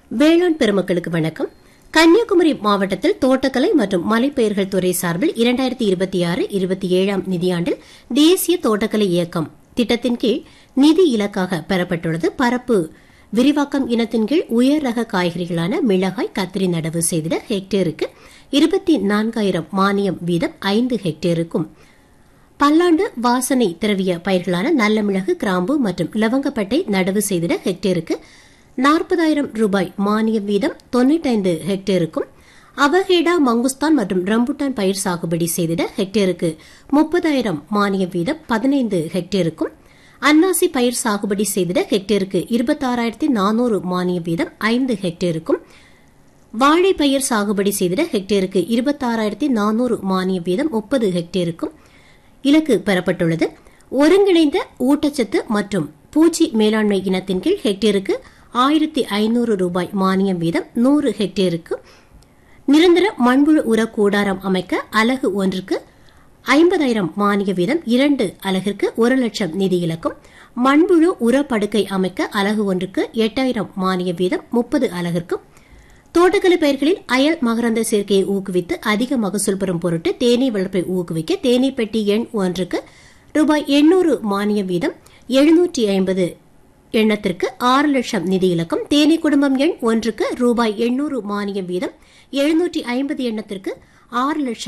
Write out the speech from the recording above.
வேளாண் பெருமக்களுக்கு வணக்கம் கன்னியாகுமரி மாவட்டத்தில் தோட்டக்கலை மற்றும் மலைப்பயிர்கள் துறை சார்பில் இரண்டாயிரத்தி இருபத்தி ஆறு இருபத்தி ஏழாம் நிதியாண்டில் தேசிய தோட்டக்கலை இயக்கம் திட்டத்தின் கீழ் நிதி இலக்காக பெறப்பட்டுள்ளது பரப்பு விரிவாக்கம் இனத்தின் கீழ் உயர் ரக காய்கறிகளான மிளகாய் கத்திரி நடவு செய்திட ஹெக்டேருக்கு இருபத்தி நான்காயிரம் மானியம் வீதம் ஐந்து ஹெக்டேருக்கும் பல்லாண்டு வாசனை திரவிய பயிர்களான நல்ல மிளகு கிராம்பு மற்றும் லவங்கப்பட்டை நடவு செய்திட ஹெக்டேருக்கு நாற்பதாயிரம் ரூபாய் மானியம் வீதம் தொன்னூற்றைந்து ஹெக்டேருக்கும் அவஹேடா மங்குஸ்தான் மற்றும் ரம்புட்டான் பயிர் சாகுபடி செய்திட ஹெக்டேருக்கு முப்பதாயிரம் மானியம் வீதம் பதினைந்து ஹெக்டேருக்கும் அன்னாசி பயிர் சாகுபடி செய்திட ஹெக்டேருக்கு இருபத்தாறாயிரத்தி நானூறு மானிய வீதம் ஐந்து ஹெக்டேருக்கும் வாழை பயிர் சாகுபடி செய்திட ஹெக்டேருக்கு இருபத்தாறாயிரத்தி நானூறு மானிய வீதம் முப்பது ஹெக்டேருக்கும் இலக்கு பெறப்பட்டுள்ளது ஒருங்கிணைந்த ஊட்டச்சத்து மற்றும் பூச்சி மேலாண்மை இனத்தின் கீழ் ஹெக்டேருக்கு ஆயிரத்தி ஐநூறு ரூபாய் மானியம் வீதம் நூறு ஹெக்டேருக்கு நிரந்தர மண்புழு உர கூடாரம் அமைக்க அலகு ஒன்றுக்கு ஐம்பதாயிரம் மானிய வீதம் இரண்டு அலகிற்கு ஒரு லட்சம் நிதி இலக்கும் மண்புழு உர படுக்கை அமைக்க அலகு ஒன்றுக்கு எட்டாயிரம் மானிய வீதம் முப்பது அலகிற்கும் தோட்டக்கலை பயிர்களில் அயல் மகரந்த சேர்க்கையை ஊக்குவித்து அதிக மகசூல் பெறும் பொருட்டு தேனீ வளர்ப்பை ஊக்குவிக்க தேனீ பெட்டி எண் ஒன்றுக்கு ரூபாய் எண்ணூறு மானிய வீதம் எழுநூற்றி ஐம்பது எண்ணத்திற்கு ஆறு லட்சம் நிதி இலக்கம் தேனி குடும்பம் எண் ஒன்றுக்கு ரூபாய் எண்ணூறு மானியம் வீதம் எழுநூற்றி ஐம்பது எண்ணத்திற்கு ஆறு லட்சம்